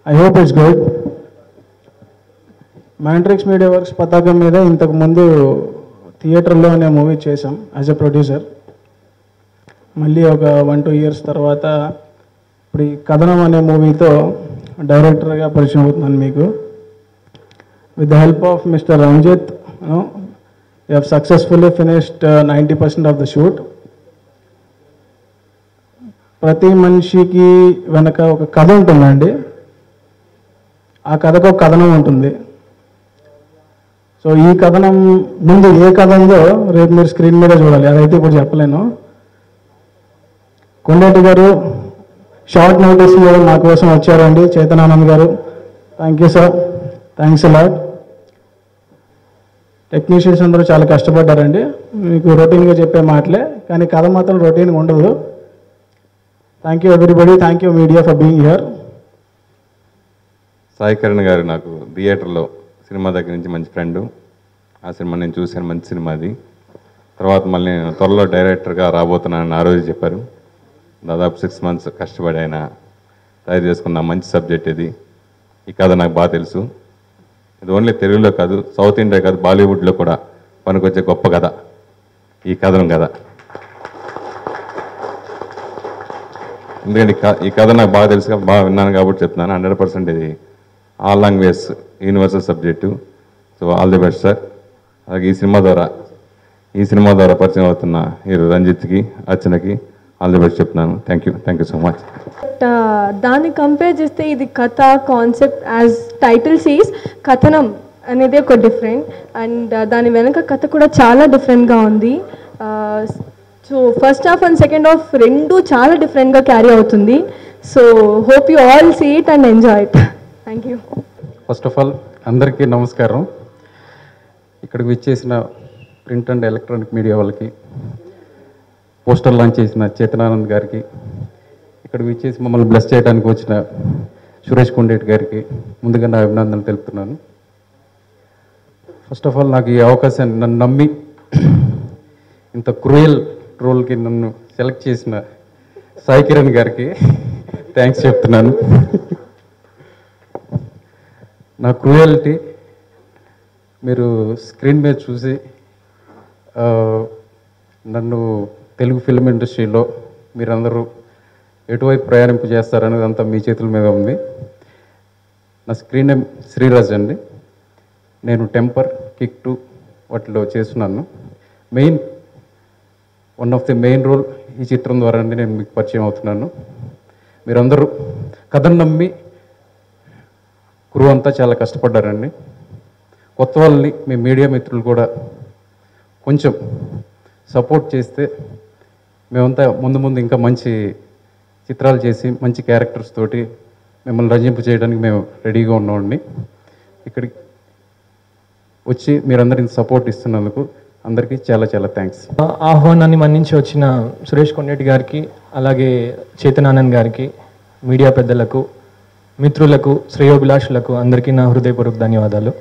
I hope it's good Mantrix media works పతాకం మీద ఇంతకు ముందు థియేటర్లో అనే మూవీ చేశాం యాజ్ ఎ ప్రొడ్యూసర్ మళ్ళీ ఒక వన్ టూ ఇయర్స్ తర్వాత ఇప్పుడు ఈ కథనం అనే మూవీతో డైరెక్టర్గా పరిచయం అవుతున్నాను మీకు with the help of mister Ranjith you have successfully finished ninety percent of the shoot ప్రతి మనిషికి వెనక ఒక కథ ఉంటుందండి ఆ కథకు ఒక కథనం ఉంటుంది సో ఈ కథనం ముందు ఏ కథ ఉందో రేపు మీరు స్క్రీన్ మీద చూడాలి అదైతే ఇప్పుడు చెప్పలేను కొండేటి గారు షార్ట్ నోటీస్లో మా కోసం వచ్చారండి Chetananand garu thank you sir thanks lot technicians అందరూ చాలా కష్టపడ్డారండి మీకు రొటీన్గా చెప్పే మాటలే కానీ కథ మాత్రం రొటీన్గా ఉండదు thank you everybody thank you media for being here Sai Kiran garu నాకు థియేటర్లో సినిమా దగ్గర నుంచి మంచి ఫ్రెండ్ ఆ సినిమా నేను చూశాను మంచి సినిమా అది తర్వాత మళ్ళీ నేను త్వరలో డైరెక్టర్గా రాబోతున్నానని ఆ రోజు చెప్పారు దాదాపు సిక్స్ మంత్స్ కష్టపడి ఆయన తయారు చేసుకున్న మంచి సబ్జెక్ట్ ఇది ఈ కథ నాకు బాగా తెలుసు ఇది ఓన్లీ తెలుగులో కాదు సౌత్ ఇండియా కాదు బాలీవుడ్లో కూడా పనికొచ్చే గొప్ప కథ ఈ కథనం కథ ఎందుకంటే ఈ క- ఈ కథ నాకు బాగా తెలుసు కాబట్టి బాగా విన్నాను కాబట్టి చెప్తున్నాను హండ్రెడ్ పర్సెంట్ ఇది all language universal subject so all the best sir అలాగే ఈ సినిమా ద్వారా ఈ సినిమా ద్వారా పరిచయం అవుతున్న హీరో రంజిత్కి అర్చనకి ఆల్ ది బెస్ట్ చెప్తున్నాను thank you thank you so much but దాన్ని కంపేర్ చేస్తే ఇది కథ కాన్సెప్ట్ యాజ్ టైటిల్ సీస్ కథనం అనేది ఒక డిఫరెంట్ అండ్ దాని వెనక కథ కూడా చాలా డిఫరెంట్గా ఉంది so first half and second half రెండు చాలా డిఫరెంట్గా క్యారీ అవుతుంది so hope you all see it and enjoy it thank you first of all అందరికీ నమస్కారం ఇక్కడికి విచ్చేసిన ప్రింట్ అండ్ ఎలక్ట్రానిక్ మీడియా వాళ్ళకి పోస్టర్ లాంచ్ చేసిన చేతనానంద్ గారికి ఇక్కడ విచ్చేసి మమ్మల్ని బ్లెస్ చేయడానికి వచ్చిన సురేష్ కొండేటి గారికి ముందుగా నా అభినందనలు తెలుపుతున్నాను ఫస్ట్ ఆఫ్ ఆల్ నాకు ఈ అవకాశాన్ని నన్ను నమ్మి ఇంత క్రూయల్ రోల్కి నన్ను సెలెక్ట్ చేసిన సాయి కిరణ్ గారికి థ్యాంక్స్ చెప్తున్నాను నా క్రూయల్టీ మీరు స్క్రీన్ మీద చూసి ఆ, నన్ను తెలుగు ఫిల్మ్ ఇండస్ట్రీలో మీరందరూ ఎటువైపు ప్రయాణింపు చేస్తారనేది అంతా మీ చేతుల మీద ఉంది నా స్క్రీన్ నేమ్ శ్రీరాజ్ అండి నేను టెంపర్ కిక్ టు వాటిలో చేస్తున్నాను main one of the main role ఈ చిత్రం ద్వారా అండి నేను మీకు పరిచయం అవుతున్నాను మీరందరూ కథను నమ్మి క్రూ అంతా చాలా కష్టపడ్డారండి కొత్త వాళ్ళని మీ మీడియా మిత్రులు కూడా కొంచెం సపోర్ట్ చేస్తే మేమంతా ముందు ముందు ఇంకా మంచి చిత్రాలు చేసి మంచి క్యారెక్టర్స్ తోటి మిమ్మల్ని రంజింపు చేయడానికి మేము రెడీగా ఉన్నామండి ఇక్కడికి వచ్చి మీరందరూ ఇంత సపోర్ట్ ఇస్తున్నందుకు అందరికీ చాలా చాలా థ్యాంక్స్ ఆహ్వానాన్ని మన్నించి వచ్చిన సురేష్ కొండేటి గారికి అలాగే చేతనానంద్ గారికి మీడియా పెద్దలకు మిత్రులకు శ్రేయోభిలాషులకు అందరికీ నా హృదయపూర్వక ధన్యవాదాలు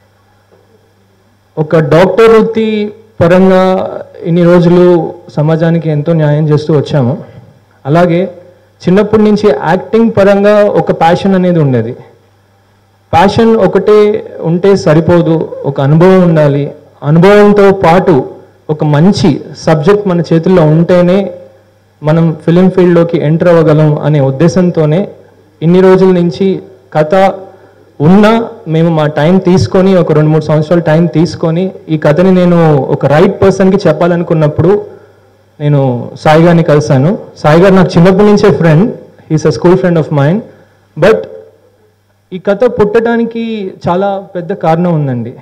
ఒక డాక్టర్ వృత్తి పరంగా ఇన్ని రోజులు సమాజానికి ఎంతో న్యాయం చేస్తూ వచ్చాము అలాగే చిన్నప్పటి నుంచి యాక్టింగ్ పరంగా ఒక ప్యాషన్ అనేది ఉండేది ప్యాషన్ ఒకటే ఉంటే సరిపోదు ఒక అనుభవం ఉండాలి అనుభవంతో పాటు ఒక మంచి సబ్జెక్ట్ మన చేతుల్లో ఉంటేనే మనం ఫిలిం ఫీల్డ్లోకి ఎంటర్ అవ్వగలం అనే ఉద్దేశంతోనే ఇన్ని రోజుల నుంచి కథ ఉన్నా మేము మా టైం తీసుకొని ఒక రెండు మూడు సంవత్సరాలు టైం తీసుకొని ఈ కథని నేను ఒక రైట్ పర్సన్కి చెప్పాలనుకున్నప్పుడు నేను సాయి గారిని కలిశాను సాయి గారు నాకు చిన్నప్పటి నుంచే friend he's a school friend of mine but ఈ కథ పుట్టడానికి చాలా పెద్ద కారణం ఉందండి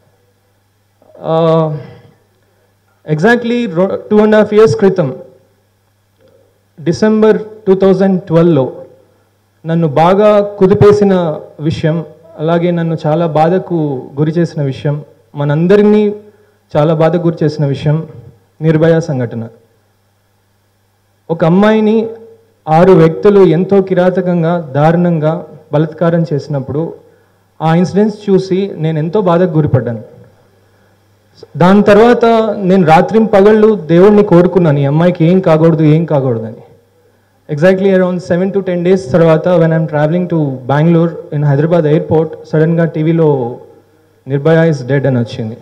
exactly two and half years క్రితం డిసెంబర్ టూ థౌజండ్ ట్వెల్వ్లో నన్ను బాగా కుదిపేసిన విషయం అలాగే నన్ను చాలా బాధకు గురి చేసిన విషయం మనందరినీ చాలా బాధకు గురి చేసిన విషయం నిర్భయ సంఘటన ఒక అమ్మాయిని ఆరు వ్యక్తులు ఎంతో కిరాతకంగా దారుణంగా బలాత్కారం చేసినప్పుడు ఆ ఇన్సిడెంట్స్ చూసి నేను ఎంతో బాధకు గురిపడ్డాను దాని తర్వాత నేను రాత్రి పగళ్ళు దేవుణ్ణి కోరుకున్నాను ఈ అమ్మాయికి ఏం కాకూడదు ఏం కాకూడదని exactly around seven to ten days తర్వాత when I'm travelling to Bengaluru in Hyderabad airport సడన్గా టీవీలో నిర్భయ ఇస్ డెడ్ అని వచ్చింది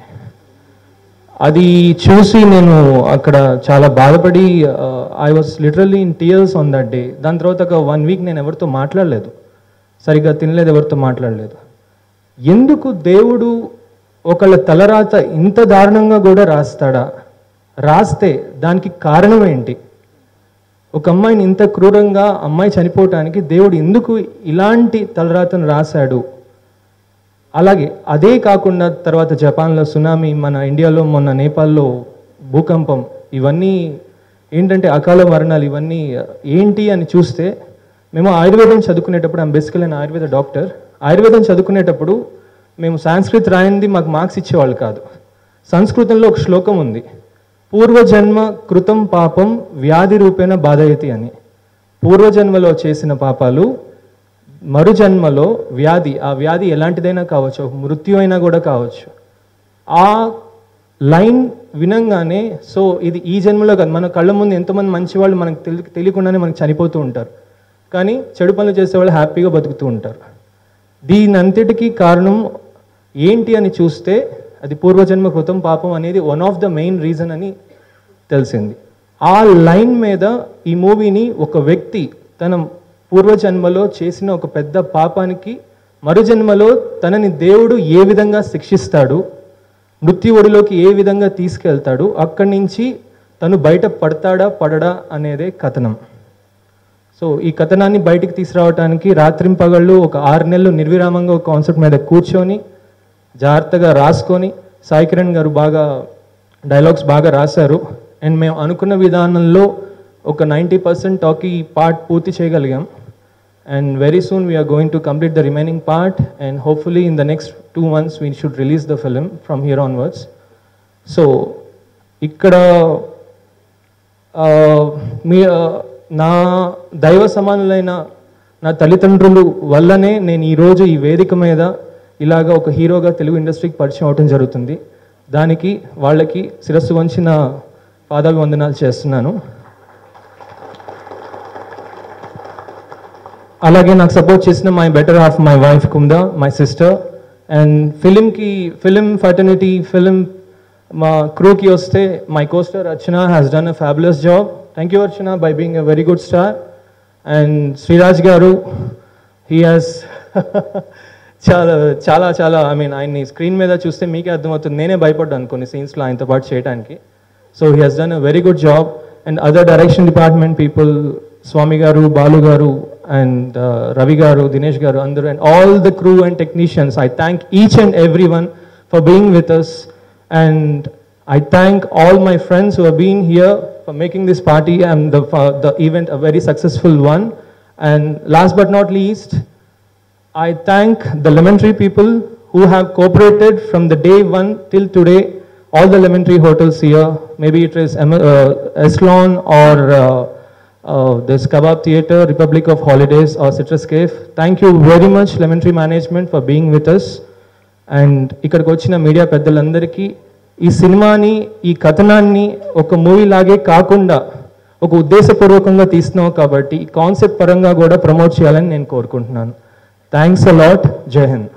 అది చూసి నేను అక్కడ చాలా బాధపడి I was literally in tears on that day దాని తర్వాత ఒక వన్ వీక్ నేను ఎవరితో మాట్లాడలేదు సరిగ్గా తినలేదు ఎవరితో మాట్లాడలేదు ఎందుకు దేవుడు ఒకళ్ళ తలరాత ఇంత దారుణంగా కూడా రాస్తాడా రాస్తే దానికి కారణం ఏంటి ఒక అమ్మాయిని ఇంత క్రూరంగా అమ్మాయి చనిపోవటానికి దేవుడు ఎందుకు ఇలాంటి తలరాతను రాశాడు అలాగే అదే కాకుండా తర్వాత జపాన్లో సునామీ మన ఇండియాలో మొన్న నేపాల్లో భూకంపం ఇవన్నీ ఏంటంటే అకాల మరణాలు ఇవన్నీ ఏంటి అని చూస్తే మేము ఆయుర్వేదం చదువుకునేటప్పుడు ఐమ్ బేసికల్ అండ్ ఆయుర్వేద డాక్టర్ ఆయుర్వేదం చదువుకునేటప్పుడు మేము సాంస్క్రిత్ రాయింది మాకు మార్క్స్ ఇచ్చేవాళ్ళు కాదు సంస్కృతంలో ఒక శ్లోకం ఉంది పూర్వజన్మ కృతం పాపం వ్యాధి రూపేణ బాధయతి అని పూర్వజన్మలో చేసిన పాపాలు మరుజన్మలో వ్యాధి ఆ వ్యాధి ఎలాంటిదైనా కావచ్చు ఒక మృత్యు అయినా కూడా కావచ్చు ఆ లైన్ వినంగానే సో ఇది ఈ జన్మలో కాదు మన కళ్ళ ముందు ఎంతోమంది మంచి వాళ్ళు మనకు తెలి తెలియకుండానే మనకు చనిపోతూ ఉంటారు కానీ చెడు పనులు చేసేవాళ్ళు హ్యాపీగా బతుకుతూ ఉంటారు దీని అంతటికీ కారణం ఏంటి అని చూస్తే అది పూర్వజన్మ కృతం పాపం అనేది one of the main reason అని తెలిసింది ఆ లైన్ మీద ఈ మూవీని ఒక వ్యక్తి తన పూర్వజన్మలో చేసిన ఒక పెద్ద పాపానికి మరుజన్మలో తనని దేవుడు ఏ విధంగా శిక్షిస్తాడు మృత్యువుడిలోకి ఏ విధంగా తీసుకెళ్తాడు అక్కడి నుంచి తను బయట పడతాడా పడడా అనేదే కథనం సో ఈ కథనాన్ని బయటికి తీసుకురావడానికి రాత్రింపగళ్ళు ఒక ఆరు నెలలు నిర్విరామంగా ఒక కాన్సెప్ట్ మీద కూర్చొని జాగ్రత్తగా రాసుకొని సాయి కిరణ్ గారు బాగా డైలాగ్స్ బాగా రాశారు అండ్ మేము అనుకున్న విధానంలో ఒక నైంటీ పర్సెంట్ టాకీ పార్ట్ పూర్తి చేయగలిగాం and very soon we're going to complete the remaining part and hopefully in the next two months we should release the film from here onwards so ఇక్కడ ఆ, మీ ఆ, నా దైవ సమానులైన నా తల్లిదండ్రులు వల్లనే నేను ఈరోజు ఈ వేదిక మీద ఇలాగ ఒక హీరోగా తెలుగు ఇండస్ట్రీకి పరిచయం అవటం జరుగుతుంది దానికి వాళ్ళకి శిరస్సు వంచిన పాదాభివందనాలు చేస్తున్నాను అలాగే నాకు సపోర్ట్ చేసిన my better half my wife కుందా మై సిస్టర్ అండ్ ఫిలింకి ఫిలిం ఫర్టర్నిటీ ఫిలిం మా క్రూకి వస్తే my costar Archana has done a fabulous job thank you Archana by being a very good star and Sreeraj garu he has చాలా చాలా చాలా ఐ మీన్ ఆయన్ని screen మీద చూస్తే మీకే అర్థమవుతుంది నేనే భయపడ్డాను కొన్ని సీన్స్లో ఆయనతో పాటు చేయడానికి so he has done a very good job and other direction department people Swamy garu Balu garu and Ravi garu Dinesh garu అందరూ and all the crew and technicians I thank each and every one for being with us and I thank all my friends who have been here for making this party and the, for the event a very successful one. And last but not least, I thank the Lemon Tree people who have cooperated from the day one till today. All the Lemon Tree hotels here, maybe it is Em- uh, Eslon or uh, uh, this Kebab Theatre, Republic of Holidays or Citrus Cave. Thank you very much, Lemon Tree Management, for being with us. And ఇక్కడికి వచ్చిన media పెద్దలందరికీ ఈ సినిమాని ఈ కథనాన్ని ఒక movie లాగే కాకుండా ఒక ఉద్దేశపూర్వకంగా తీస్తున్నావు కాబట్టి ఈ కాన్సెప్ట్ పరంగా కూడా ప్రమోట్ చేయాలని నేను కోరుకుంటున్నాను థ్యాంక్స్ అ లాట్ జై హింద్